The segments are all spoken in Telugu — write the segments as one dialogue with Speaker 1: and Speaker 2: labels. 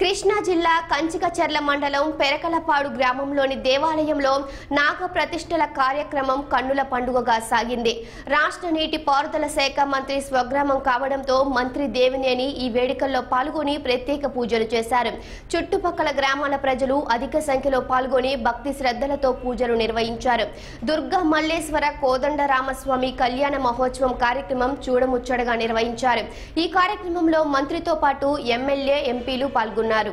Speaker 1: కృష్ణా జిల్లా కంచికచర్ల మండలం పెరకలపాడు గ్రామంలోని దేవాలయంలో నాగ ప్రతిష్టల కార్యక్రమం కన్నుల పండుగగా సాగింది రాష్ట్ర నీటి పారుదల శాఖ మంత్రి స్వగ్రామం కావడంతో మంత్రి దేవినేని ఈ వేడుకల్లో పాల్గొని ప్రత్యేక పూజలు చేశారు చుట్టుపక్కల గ్రామాల ప్రజలు అధిక సంఖ్యలో పాల్గొని భక్తి శ్రద్ధలతో పూజలు నిర్వహించారు దుర్గా మల్లేశ్వర కోదండ రామస్వామి కళ్యాణ మహోత్సవం కార్యక్రమం చూడముచ్చటగా నిర్వహించారు ఈ కార్యక్రమంలో మంత్రితో పాటు ఎమ్మెల్యే ఎంపీలు పాల్గొన్నారు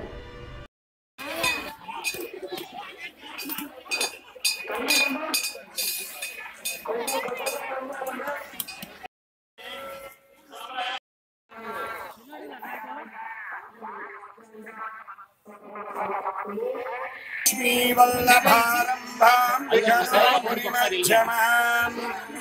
Speaker 2: श्रीवल्लभारम्भाम् विघ्नमुनिमध्यमाम्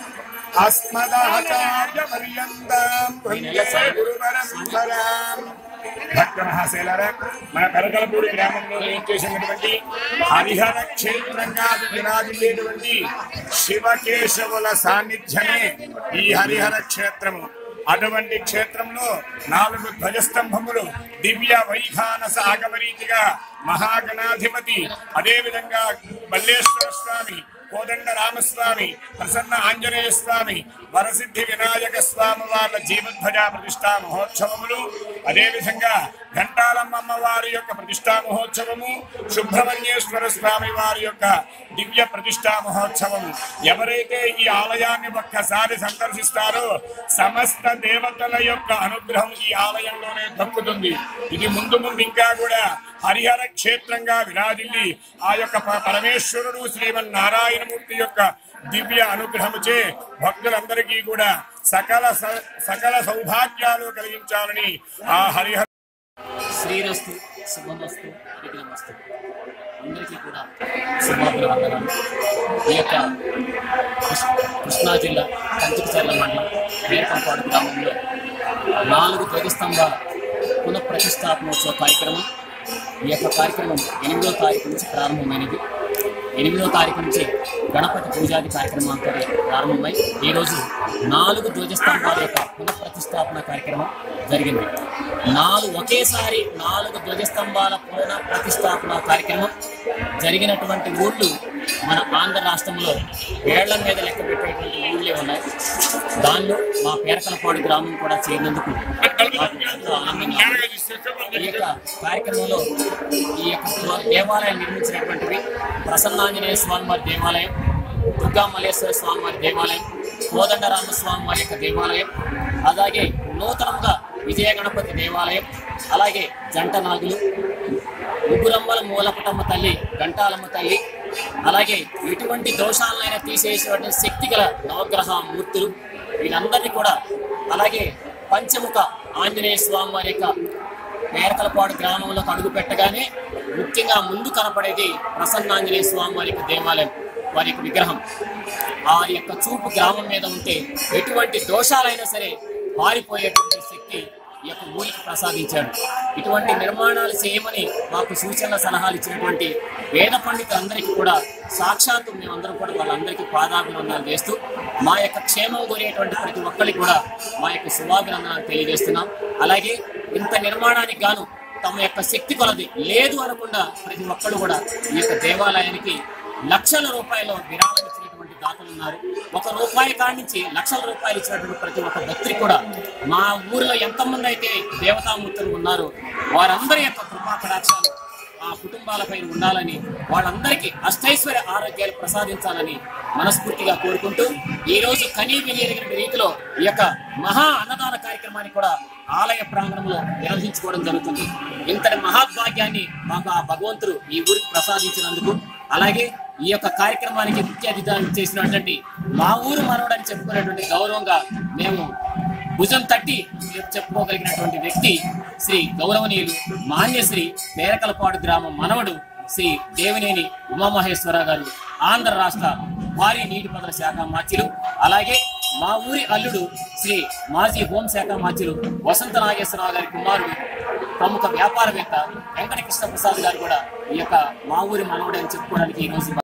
Speaker 2: अस्मदाचार्यपर्यन्ताम् वन्दे గురుపరంపరాం భక్త మహాశైలరా మన కరకలపూడి గ్రామంలో చేసినటువంటి హరిహర క్షేత్రంగా విరాజిల్లేటువంటి శివకేశవుల సాన్నిధ్యమే ఈ హరిహర క్షేత్రము అటువంటి క్షేత్రంలో నాలుగు ధ్వజస్తంభములు దివ్య వైఖానస ఆగమరీతిగా మహాగణాధిపతి అదేవిధంగా మల్లేశ్వర స్వామి కోదండ రామస్వామి ప్రసన్న ఆంజనేయ స్వామి వరసిద్ధి వినాయక స్వామి వాళ్ళ జీవధ్వజ ప్రతిష్టా మహోత్సవములు అదేవిధంగా ఘంటాలమ్మ అమ్మవారి యొక్క ప్రతిష్టా మహోత్సవము సుబ్రహ్మణ్యేశ్వర స్వామి వారి యొక్క దివ్య ప్రతిష్టా మహోత్సవము ఎవరైతే ఈ ఆలయాన్ని ఒక్కసారి సందర్శిస్తారో సమస్త దేవతల యొక్క అనుగ్రహం ఈ ఆలయంలోనే దక్కుతుంది ఇది ముందు ముందు ఇంకా కూడా హరిహర క్షేత్రంగా విరాజిల్లి ఆ యొక్క ప- పరమేశ్వరుడు శ్రీమన్నారాయణమూర్తి యొక్క దివ్య అనుగ్రహముచే భక్తులందరికీ కూడా సకల స- సకల సౌభాగ్యాలు కలిగించాలని ఆ హరిహర
Speaker 3: శ్రీరస్తు శుభమస్తు విఘ్నమస్తు అందరికీ కూడా శుభాభివందనాలు ఈ యొక్క కృష్- కృష్ణా జిల్లా కంచికచర్ల మండలం వేరకంపాడు గ్రామంలో నాలుగు ధ్వజస్తంభాల పునఃప్రతిష్టాపనోత్సవ కార్యక్రమం ఈ యొక్క కార్యక్రమం ఎనిమిదో తారీఖు నుంచి ప్రారంభమైనది ఎనిమిదో తారీఖు నుంచి గణపతి పూజాది కార్యక్రమాలతో ప్రారంభమై ఈరోజు నాలుగు ధ్వజస్తంభాల యొక్క పునఃప్రతిష్టాపన కార్యక్రమం జరిగింది నాలుగు ఒకేసారి నాలుగు ధ్వజస్తంభాల పునః ప్రతిష్టాపన కార్యక్రమం జరిగినటువంటి ఊళ్ళు మన ఆంధ్ర రాష్ట్రంలో వేళ్ల మీద లెక్క పెట్టేటువంటి ఊళ్ళే ఉన్నాయి దానిలో మా పేరకలపాడు గ్రామం కూడా చేరినందుకు నాకు ఎంతో ఆనందంగా ఉంది. ఈ యొక్క కార్యక్రమంలో ఈ యొక్క దేవాలయం నిర్మించినటువంటివి ప్రసన్నాంజనేయ స్వామి వారి దేవాలయం దుర్గా మల్లేశ్వర స్వామి వారి దేవాలయం కోదండరామ స్వామి వారి యొక్క దేవాలయం అలాగే నూతనంగా విజయ గణపతి దేవాలయం అలాగే జంట నాగులు ముగ్గురమ్మల మూలపటమ్మ తల్లి గంటాలమ్మ తల్లి అలాగే ఎటువంటి దోషాలనైనా తీసేసేటువంటి శక్తి గల నవగ్రహ మూర్తులు వీళ్ళందరినీ కూడా అలాగే పంచముఖ ఆంజనేయ స్వామి వారి యొక్క మేరకలపాడు గ్రామంలోకి అడుగు పెట్టగానే ముఖ్యంగా ముందు కనపడేది ప్రసన్నాంజనేయ స్వామి వారి యొక్క దేవాలయం వారి యొక్క విగ్రహం ఆ యొక్క చూపు గ్రామం మీద ఉంటే ఎటువంటి దోషాలైనా సరే పారిపోయేటువంటి శక్తి ఈ యొక్క ఊరికి ప్రసాదించాడు ఇటువంటి నిర్మాణాలు చేయమని మాకు సూచనల సలహాలు ఇచ్చినటువంటి వేద పండితులందరికీ కూడా సాక్షాత్తు మేమందరం కూడా వాళ్ళందరికీ పాదాభినందనలు చేస్తూ మా యొక్క క్షేమం కోరేటువంటి ప్రతి ఒక్కరికి కూడా మా యొక్క శుభాభినందనాలు తెలియజేస్తున్నాం అలాగే ఇంత నిర్మాణానికి గాను తమ యొక్క శక్తి కొలది లేదు అనకుండా ప్రతి ఒక్కరు కూడా ఈ యొక్క దేవాలయానికి లక్షల రూపాయల విరాళం ఇచ్చినటువంటి దాతలు ఉన్నారు ఒక రూపాయి కాడి నుంచి లక్షల రూపాయలు ఇచ్చినటువంటి ప్రతి ఒక్క భక్తుడికి కూడా మా ఊరిలో ఎంతమంది అయితే దేవతామూర్తులు ఉన్నారో వారందరి యొక్క కృపా కటాక్షాలు ఆ కుటుంబాలపై ఉండాలని వాళ్ళందరికీ అష్టైశ్వర్య ఆరోగ్యాలు ప్రసాదించాలని మనస్ఫూర్తిగా కోరుకుంటూ ఈ రోజు కనీ వినియోగిన రీతిలో ఈ యొక్క మహా అన్నదాన కార్యక్రమాన్ని కూడా ఆలయ ప్రాంగణంలో నిర్వహించుకోవడం జరుగుతుంది ఇంతటి మహాభాగ్యాన్ని మాకు ఆ భగవంతుడు ఈ ఊరికి ప్రసాదించినందుకు అలాగే ఈ యొక్క కార్యక్రమానికి ముఖ్య అతిథి చేసినటువంటి మా ఊరు మనవడని చెప్పుకునేటువంటి గౌరవంగా మేము భుజం తట్టి చెప్పుకోగలిగినటువంటి వ్యక్తి శ్రీ గౌరవనీయులు మాన్యశ్రీ పేరకలపాడు గ్రామం మనవడు శ్రీ దేవినేని ఉమామహేశ్వర గారు ఆంధ్ర రాష్ట్ర భారీ నీటిపారుదల శాఖ మార్చిలు అలాగే మా ఊరి అల్లుడు శ్రీ మాజీ హోంశాఖ మార్చిలు వసంత నాగేశ్వరరావు గారి కుమారుడు ప్రముఖ వ్యాపారవేత్త వెంకటకృష్ణ ప్రసాద్ గారు కూడా ఈ యొక్క మా ఊరి మనవడు అని చెప్పుకోవడానికి ఈ రోజు